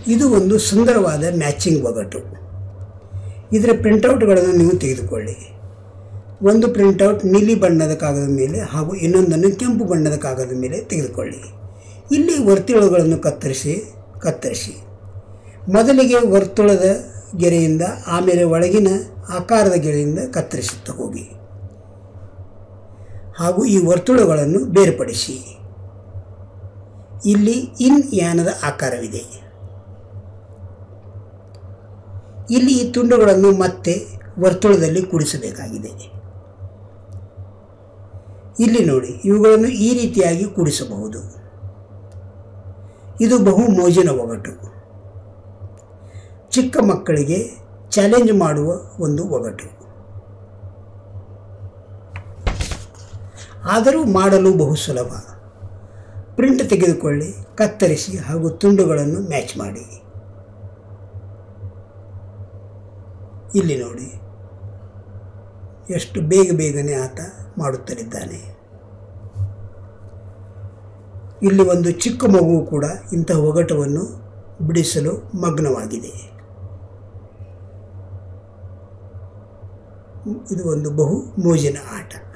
ಇದು ಒಂದು ಸುಂದರವಾದ ಮ್ಯಾಚಿಂಗ್ ಒಗಟು ಇದರ ಪ್ರಿಂಟೌಟ್ಗಳನ್ನು ನೀವು ತೆಗೆದುಕೊಳ್ಳಿ ಒಂದು ಪ್ರಿಂಟೌಟ್ ನೀಲಿ ಬಣ್ಣದ ಕಾಗದದ ಮೇಲೆ ಹಾಗೂ ಇನ್ನೊಂದನ್ನು ಕೆಂಪು ಬಣ್ಣದ ಕಾಗದದ ಮೇಲೆ ತೆಗೆದುಕೊಳ್ಳಿ ಇಲ್ಲಿ ವರ್ತುಳಗಳನ್ನು ಕತ್ತರಿಸಿ ಕತ್ತರಿಸಿ ಮೊದಲಿಗೆ ವರ್ತುಳದ ಗೆರೆಯಿಂದ ಆಮೇಲೆ ಒಳಗಿನ ಆಕಾರದ ಗೆರೆಯಿಂದ ಕತ್ತರಿಸುತ್ತಾ ಹೋಗಿ ಹಾಗೂ ಈ ವರ್ತುಳಗಳನ್ನು ಬೇರ್ಪಡಿಸಿ ಇಲ್ಲಿ ಇನ್ ಯಾನದ ಆಕಾರವಿದೆ ಇಲ್ಲಿ ಈ ತುಂಡುಗಳನ್ನು ಮತ್ತೆ ವರ್ತುಳದಲ್ಲಿ ಕೂಡಿಸಬೇಕಾಗಿದೆ ಇಲ್ಲಿ ನೋಡಿ ಇವುಗಳನ್ನು ಈ ರೀತಿಯಾಗಿ ಕೂಡಿಸಬಹುದು ಇದು ಬಹು ಮೋಜಿನ ಒಗಟು ಚಿಕ್ಕ ಮಕ್ಕಳಿಗೆ ಚಾಲೆಂಜ್ ಮಾಡುವ ಒಂದು ಒಗಟು ಆದರೂ ಮಾಡಲು ಬಹು ಸುಲಭ ಪ್ರಿಂಟ್ ತೆಗೆದುಕೊಳ್ಳಿ ಕತ್ತರಿಸಿ ಹಾಗೂ ತುಂಡುಗಳನ್ನು ಮ್ಯಾಚ್ ಮಾಡಿ ಇಲ್ಲಿ ನೋಡಿ ಎಷ್ಟು ಬೇಗ ಬೇಗನೆ ಆತ ಮಾಡುತ್ತಲಿದ್ದಾನೆ ಇಲ್ಲಿ ಒಂದು ಚಿಕ್ಕ ಮಗು ಕೂಡ ಇಂತಹ ಒಗಟವನ್ನು ಬಿಡಿಸಲು ಮಗ್ನವಾಗಿದೆ ಇದು ಒಂದು ಬಹು ಮೋಜಿನ ಆಟ